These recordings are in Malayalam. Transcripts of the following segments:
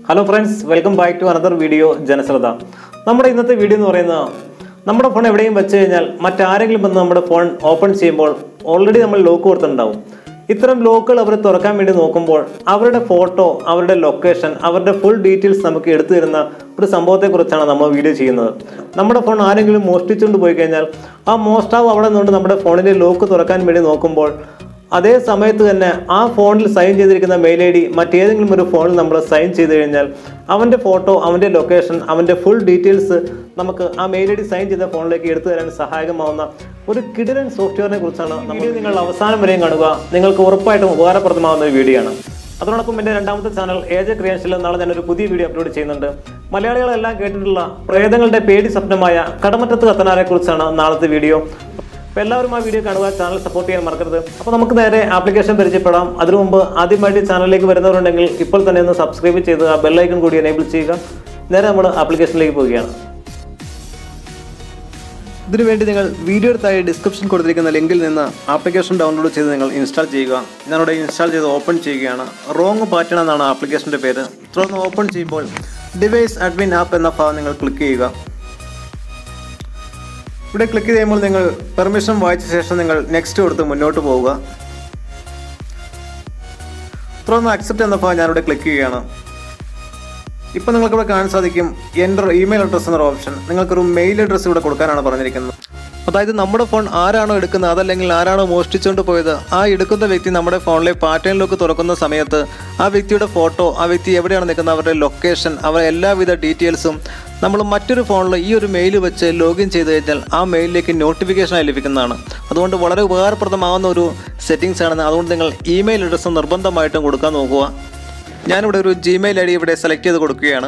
hello friends welcome back to another video Janasradha നമ്മുടെ ഇന്നത്തെ വീഡിയോ എന്ന് പറയുന്നത് നമ്മുടെ ഫോൺ എവിടെയും വെച്ച് കഴിഞ്ഞാൽ മറ്റാരെങ്കിലും വന്ന് നമ്മുടെ ഫോൺ ഓപ്പൺ ചെയ്യുമ്പോൾ ഓൾറെഡി നമ്മൾ ലോക്ക് കൊടുത്തിട്ടുണ്ടാവും ഇത്തരം ലോക്കുകൾ അവർ തുറക്കാൻ വേണ്ടി നോക്കുമ്പോൾ അവരുടെ ഫോട്ടോ അവരുടെ ലൊക്കേഷൻ അവരുടെ ഫുൾ ഡീറ്റെയിൽസ് നമുക്ക് എടുത്തു തരുന്ന ഒരു സംഭവത്തെക്കുറിച്ചാണ് നമ്മൾ വീഡിയോ ചെയ്യുന്നത് നമ്മുടെ ഫോൺ ആരെങ്കിലും മോഷ്ടിച്ചുകൊണ്ട് പോയി കഴിഞ്ഞാൽ ആ മോഷ്ടാവ് അവിടെ നിന്നുകൊണ്ട് നമ്മുടെ ഫോണിൻ്റെ ലോക്ക് തുറക്കാൻ വേണ്ടി നോക്കുമ്പോൾ അതേ സമയത്ത് തന്നെ ആ ഫോണിൽ സൈൻ ചെയ്തിരിക്കുന്ന മെയിൽ ഐ ഡി മറ്റേതെങ്കിലും ഒരു ഫോണിൽ നമ്മൾ സൈൻ ചെയ്ത് കഴിഞ്ഞാൽ അവൻ്റെ ഫോട്ടോ അവൻ്റെ ലൊക്കേഷൻ അവൻ്റെ ഫുൾ ഡീറ്റെയിൽസ് നമുക്ക് ആ മെയിൽ ഐ ഡി സൈൻ ചെയ്ത ഫോണിലേക്ക് എടുത്തു തരാൻ സഹായകമാവുന്ന ഒരു കിടിലൻ സോഫ്റ്റ്വെയറിനെ കുറിച്ചാണ് നമ്മൾ നിങ്ങൾ അവസാനം വരെയും കാണുക നിങ്ങൾക്ക് ഉറപ്പായിട്ടും ഉപകാരപ്രദമാവുന്ന ഒരു വീഡിയോ ആണ് അതോടൊപ്പം എൻ്റെ രണ്ടാമത്തെ ചാനൽ എ ജെ ക്രിയേഷനിൽ നാളെ ഞാനൊരു പുതിയ വീഡിയോ അപ്ലോഡ് ചെയ്യുന്നുണ്ട് മലയാളികളെല്ലാം കേട്ടിട്ടുള്ള പ്രേതങ്ങളുടെ പേടി സ്വപ്നമായ കടമറ്റത്ത് കത്തനാരെ കുറിച്ചാണ് നാളത്തെ വീഡിയോ അപ്പോൾ എല്ലാവരും ആ വീഡിയോ കാണുക ചാനൽ സപ്പോർട്ട് ചെയ്യാൻ മറക്കരുത് അപ്പോൾ നമുക്ക് നേരെ ആപ്ലിക്കേഷൻ പരിചയപ്പെടാം അതിനു മുമ്പ് ആദ്യമായിട്ട് ചാനലിലേക്ക് വരുന്നവരുണ്ടെങ്കിൽ ഇപ്പോൾ തന്നെ ഒന്ന് സബ്സ്ക്രൈബ് ചെയ്ത് ആ ബെല്ലൈക്കൺ കൂടി എനേബിൾ ചെയ്യുക നേരെ നമ്മൾ ആപ്ലിക്കേഷനിലേക്ക് പോവുകയാണ് ഇതിനുവേണ്ടി നിങ്ങൾ വീഡിയോ താഴെ ഡിസ്ക്രിപ്ഷൻ കൊടുത്തിരിക്കുന്ന ലിങ്കിൽ നിന്ന് ആപ്ലിക്കേഷൻ ഡൗൺലോഡ് ചെയ്ത് നിങ്ങൾ ഇൻസ്റ്റാൾ ചെയ്യുക ഞാനിവിടെ ഇൻസ്റ്റാൾ ചെയ്ത് ഓപ്പൺ ചെയ്യുകയാണ് റോങ് പാറ്റേൺ എന്നാണ് ആപ്ലിക്കേഷൻ്റെ പേര് തുടർന്ന് ഓപ്പൺ ചെയ്യുമ്പോൾ ഡിവൈസ് അഡ്മിൻ ആപ്പ് എന്ന ഭാഗം നിങ്ങൾ ക്ലിക്ക് ചെയ്യുക ഇവിടെ ക്ലിക്ക് ചെയ്യുമ്പോൾ നിങ്ങൾ പെർമിഷൻ വായിച്ച ശേഷം നിങ്ങൾ നെക്സ്റ്റ് കൊടുത്ത് മുന്നോട്ട് പോവുക തുടർന്ന് അക്സെപ്റ്റ് എന്ന ഭാഗം ഞാനിവിടെ ക്ലിക്ക് ചെയ്യുകയാണ് ഇപ്പം നിങ്ങൾക്കിവിടെ കാണാൻ സാധിക്കും എൻ്റെ ഇമെയിൽ അഡ്രസ്സ് എന്നൊരു ഓപ്ഷൻ നിങ്ങൾക്കൊരു മെയിൽ അഡ്രസ്സ് ഇവിടെ കൊടുക്കാനാണ് പറഞ്ഞിരിക്കുന്നത് അതായത് നമ്മുടെ ഫോൺ ആരാണോ എടുക്കുന്നത് അതല്ലെങ്കിൽ ആരാണോ മോഷ്ടിച്ചുകൊണ്ട് പോയത് ആ എടുക്കുന്ന വ്യക്തി നമ്മുടെ ഫോണിലെ പാറ്റേൺ ലോക്ക് തുറക്കുന്ന സമയത്ത് ആ വ്യക്തിയുടെ ഫോട്ടോ ആ വ്യക്തി എവിടെയാണ് നിൽക്കുന്നത് അവരുടെ ലൊക്കേഷൻ അവരുടെ എല്ലാവിധ ഡീറ്റെയിൽസും നമ്മൾ മറ്റൊരു ഫോണിൽ ഈ ഒരു മെയിൽ വെച്ച് ലോഗിൻ ചെയ്ത് കഴിഞ്ഞാൽ ആ മെയിലിലേക്ക് നോട്ടിഫിക്കേഷനായി ലഭിക്കുന്നതാണ് അതുകൊണ്ട് വളരെ ഉപകാരപ്രദമാകുന്ന ഒരു സെറ്റിംഗ്സ് ആണ് അതുകൊണ്ട് നിങ്ങൾ ഇമെയിൽ അഡ്രസ്സ് നിർബന്ധമായിട്ടും കൊടുക്കാൻ നോക്കുക ഞാനിവിടെ ഒരു ജിമെയിൽ ഐ ഡി ഇവിടെ സെലക്ട് ചെയ്ത് കൊടുക്കുകയാണ്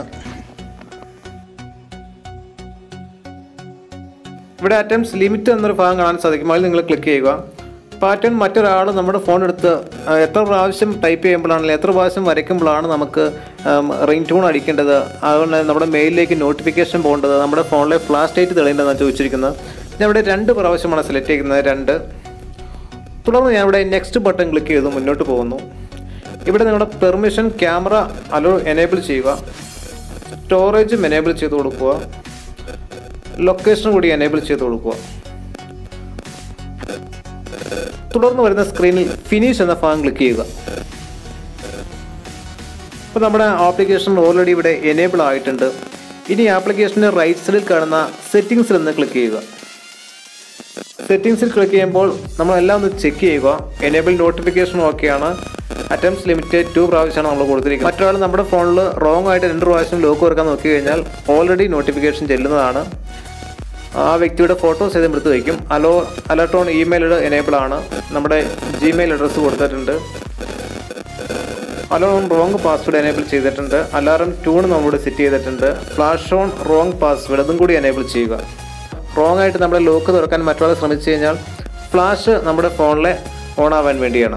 ഇവിടെ അറ്റംപ്റ്റ്സ് ലിമിറ്റ് എന്നൊരു ഭാഗം കാണാൻ സാധിക്കും അതിൽ നിങ്ങൾ ക്ലിക്ക് ചെയ്യുക പാറ്റേൺ മറ്റൊരാൾ നമ്മുടെ ഫോൺ എടുത്ത് ആ, എത്ര പ്രാവശ്യം ടൈപ്പ് ചെയ്യുമ്പോഴാണ് അല്ലെങ്കിൽ എത്ര പ്രാവശ്യം വരയ്ക്കുമ്പോഴാണ് നമുക്ക് റിംഗ് ട്യൂൺ അടിക്കേണ്ടത് അതുകൊണ്ട് നമ്മുടെ മെയിലിലേക്ക് നോട്ടിഫിക്കേഷൻ പോകേണ്ടത് നമ്മുടെ ഫോണിലെ ഫ്ലാഷ് ലൈറ്റ് തെളിയേണ്ടതെന്നാണ് ചോദിച്ചിരിക്കുന്നത് ഞാൻ ഇവിടെ രണ്ട് പ്രാവശ്യമാണ് സെലക്ട് ചെയ്യുന്നത് രണ്ട് തുടർന്ന് ഞാൻ ഇവിടെ നെക്സ്റ്റ് ബട്ടൺ ക്ലിക്ക് ചെയ്ത് മുന്നോട്ട് പോകുന്നു ഇവിടെ നിങ്ങളുടെ പെർമിഷൻ ക്യാമറ അലോ എനേബിൾ ചെയ്യുക സ്റ്റോറേജും എനേബിൾ ചെയ്ത് കൊടുക്കുക ലൊക്കേഷൻ കൂടി എനേബിൾ ചെയ്ത് കൊടുക്കുക തുടർന്ന് വരുന്ന സ്ക്രീനിൽ ഫിനിഷ് എന്ന ഭാഗം ക്ലിക്ക് ചെയ്യുക അപ്പോൾ നമ്മുടെ ആപ്ലിക്കേഷൻ ഓൾറെഡി ഇവിടെ എനേബിൾ ആയിട്ടുണ്ട് ഇനി ആപ്ലിക്കേഷൻ്റെ റൈറ്റ് സൈഡിൽ കാണുന്ന സെറ്റിംഗ്സിൽ നിന്ന് ക്ലിക്ക് ചെയ്യുക സെറ്റിംഗ്സിൽ ക്ലിക്ക് ചെയ്യുമ്പോൾ നമ്മളെല്ലാം ഒന്ന് ചെക്ക് ചെയ്യുക എനേബിൾ നോട്ടിഫിക്കേഷൻ ഓക്കെയാണ് അറ്റംപ്റ്റ്സ് ലിമിറ്റ് ടു പ്രാവശ്യമാണ് നമ്മൾ കൊടുത്തിരിക്കുന്നത് മറ്റൊരാൾ നമ്മുടെ ഫോണിൽ റോങ് ആയിട്ട് രണ്ട് പ്രാവശ്യം ലോക്ക് തുറക്കാൻ നോക്കി കഴിഞ്ഞാൽ ഓൾറെഡി നോട്ടിഫിക്കേഷൻ ചെല്ലുന്നതാണ് ആ വ്യക്തിയുടെ ഫോട്ടോസ് ഏതും എടുത്ത് വയ്ക്കും അലോ അലർട്ടോൺ ഇമെയിൽ എനേബിൾ ആണ് നമ്മുടെ ജിമെയിൽ അഡ്രസ്സ് കൊടുത്തിട്ടുണ്ട് അലോൺ റോങ് പാസ്വേഡ് എനേബിൾ ചെയ്തിട്ടുണ്ട് അലാറം ട്യൂൺ നമ്മളിവിടെ സെറ്റ് ചെയ്തിട്ടുണ്ട് ഫ്ലാഷ് ഓൺ റോങ് പാസ്വേഡ് അതും കൂടി എനേബിൾ ചെയ്യുക റോങ് ആയിട്ട് നമ്മുടെ ലോക്ക് തുറക്കാൻ മറ്റൊരാൾ ശ്രമിച്ചു കഴിഞ്ഞാൽ ഫ്ലാഷ് നമ്മുടെ ഫോണിലെ ഓൺ ആവാൻ വേണ്ടിയാണ്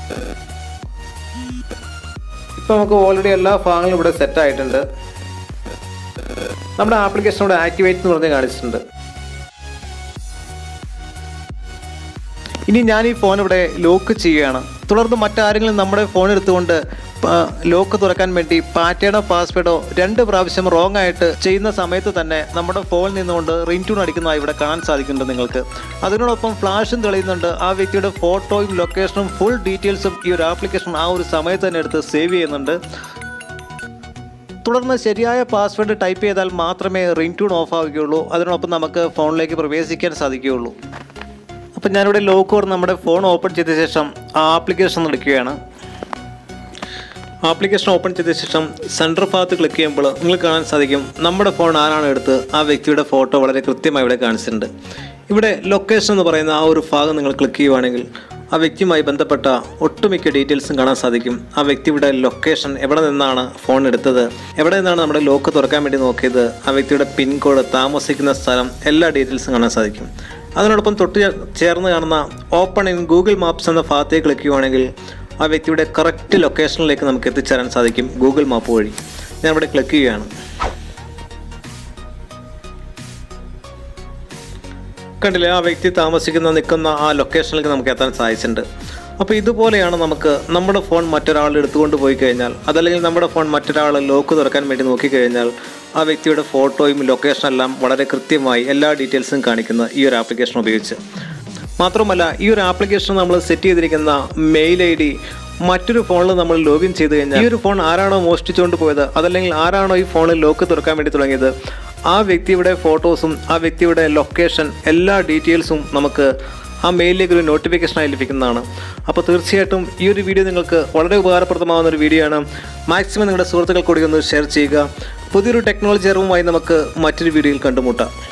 ഇപ്പം നമുക്ക് ഓൾറെഡി എല്ലാ ഭാഗങ്ങളും ഇവിടെ സെറ്റ് ആയിട്ടുണ്ട് നമ്മുടെ ആപ്ലിക്കേഷൻ ഇവിടെ ആക്ടിവേറ്റ് എന്ന് പറഞ്ഞ് കാണിച്ചിട്ടുണ്ട് ഇനി ഞാൻ ഈ ഫോൺ ഇവിടെ ലോക്ക് ചെയ്യുകയാണ് തുടർന്ന് മറ്റാരെങ്കിലും നമ്മുടെ ഫോൺ എടുത്തുകൊണ്ട് പ- ലോക്ക് തുറക്കാൻ വേണ്ടി പാറ്റേണോ പാസ്വേഡോ രണ്ട് പ്രാവശ്യം റോങ് ആയിട്ട് ചെയ്യുന്ന സമയത്ത് തന്നെ നമ്മുടെ ഫോണിൽ നിന്നുകൊണ്ട് റിംഗ് ട്യൂൺ അടിക്കുന്നതായി ഇവിടെ കാണാൻ സാധിക്കുന്നുണ്ട് നിങ്ങൾക്ക് അതിനോടൊപ്പം ഫ്ലാഷും തെളിയുന്നുണ്ട് ആ വ്യക്തിയുടെ ഫോട്ടോയും ലൊക്കേഷനും ഫുൾ ഡീറ്റെയിൽസും ഈ ഒരു ആപ്ലിക്കേഷൻ ആ ഒരു സമയത്ത് തന്നെ എടുത്ത് സേവ് ചെയ്യുന്നുണ്ട് തുടർന്ന് ശരിയായ പാസ്വേഡ് ടൈപ്പ് ചെയ്താൽ മാത്രമേ റിംഗ് ട്യൂൺ ഓഫ് ആവുകയുള്ളൂ അതിനോടൊപ്പം നമുക്ക് ഫോണിലേക്ക് പ്രവേശിക്കാൻ സാധിക്കുകയുള്ളൂ അപ്പം ഞാനിവിടെ ലോക്ക് ഓർ നമ്മുടെ ഫോൺ ഓപ്പൺ ചെയ്ത ശേഷം ആ ആപ്ലിക്കേഷൻ എടുക്കുകയാണ് ആപ്ലിക്കേഷൻ ഓപ്പൺ ചെയ്ത ശേഷം സെൻറ്റർ ഭാഗത്ത് ക്ലിക്ക് ചെയ്യുമ്പോൾ നിങ്ങൾക്ക് കാണാൻ സാധിക്കും നമ്മുടെ ഫോൺ ആരാണ് എടുത്ത് ആ വ്യക്തിയുടെ ഫോട്ടോ വളരെ കൃത്യമായി ഇവിടെ കാണിച്ചിട്ടുണ്ട് ഇവിടെ ലൊക്കേഷൻ എന്ന് പറയുന്ന ആ ഒരു ഭാഗം നിങ്ങൾ ക്ലിക്ക് ചെയ്യുവാണെങ്കിൽ ആ വ്യക്തിയുമായി ബന്ധപ്പെട്ട ഒട്ടുമിക്ക ഡീറ്റെയിൽസും കാണാൻ സാധിക്കും ആ വ്യക്തിയുടെ ലൊക്കേഷൻ എവിടെ നിന്നാണ് ഫോൺ എടുത്തത് എവിടെ നിന്നാണ് നമ്മുടെ ലോക്ക് തുറക്കാൻ വേണ്ടി നോക്കിയത് ആ വ്യക്തിയുടെ പിൻകോഡ് താമസിക്കുന്ന സ്ഥലം എല്ലാ ഡീറ്റെയിൽസും കാണാൻ സാധിക്കും അതിനോടൊപ്പം തൊട്ട് ചേ- ചേർന്ന് കാണുന്ന ഓപ്പൺ ഇൻ ഗൂഗിൾ മാപ്സ് എന്ന ഭാഗത്തേക്ക് ക്ലിക്ക് ചെയ്യുവാണെങ്കിൽ ആ വ്യക്തിയുടെ കറക്റ്റ് ലൊക്കേഷനിലേക്ക് നമുക്ക് എത്തിച്ചേരാൻ സാധിക്കും ഗൂഗിൾ മാപ്പ് വഴി ഞാൻ ഇവിടെ ക്ലിക്ക് ചെയ്യുകയാണ് കണ്ടില്ലേ ആ വ്യക്തി താമസിക്കുന്ന നിൽക്കുന്ന ആ ലൊക്കേഷനിലേക്ക് നമുക്ക് എത്താൻ സാധിച്ചിട്ടുണ്ട് അപ്പോൾ ഇതുപോലെയാണ് നമുക്ക് നമ്മുടെ ഫോൺ മറ്റൊരാൾ എടുത്തുകൊണ്ട് പോയി കഴിഞ്ഞാൽ അതല്ലെങ്കിൽ നമ്മുടെ ഫോൺ മറ്റൊരാൾ ലോക്ക് തുറക്കാൻ വേണ്ടി നോക്കിക്കഴിഞ്ഞാൽ ആ വ്യക്തിയുടെ ഫോട്ടോയും ലൊക്കേഷനും എല്ലാം വളരെ കൃത്യമായി എല്ലാ ഡീറ്റെയിൽസും കാണിക്കുന്ന ഈ ഒരു ആപ്ലിക്കേഷൻ ഉപയോഗിച്ച് മാത്രമല്ല ഈ ഒരു ആപ്ലിക്കേഷൻ നമ്മൾ സെറ്റ് ചെയ്തിരിക്കുന്ന മെയിൽ ഐ ഡി മറ്റൊരു ഫോണിൽ നമ്മൾ ലോഗിൻ ചെയ്ത് കഴിഞ്ഞാൽ ഈ ഒരു ഫോൺ ആരാണോ മോഷ്ടിച്ചുകൊണ്ട് പോയത് അതല്ലെങ്കിൽ ആരാണോ ഈ ഫോണിൽ ലോക്ക് തുറക്കാൻ വേണ്ടി തുടങ്ങിയത് ആ വ്യക്തിയുടെ ഫോട്ടോസും ആ വ്യക്തിയുടെ ലൊക്കേഷൻ എല്ലാ ഡീറ്റെയിൽസും നമുക്ക് ആ മെയിലിലേക്ക് ഒരു നോട്ടിഫിക്കേഷനായി ലഭിക്കുന്നതാണ് അപ്പോൾ തീർച്ചയായിട്ടും ഈ ഒരു വീഡിയോ നിങ്ങൾക്ക് വളരെ ഉപകാരപ്രദമാകുന്ന ഒരു വീഡിയോ ആണ് മാക്സിമം നിങ്ങളുടെ സുഹൃത്തുക്കൾ കൂടി ഒന്ന് ഷെയർ ചെയ്യുക പുതിയൊരു ടെക്നോളജി അറിവുമായി നമുക്ക് മറ്റൊരു വീഡിയോയിൽ കണ്ടുമുട്ടാം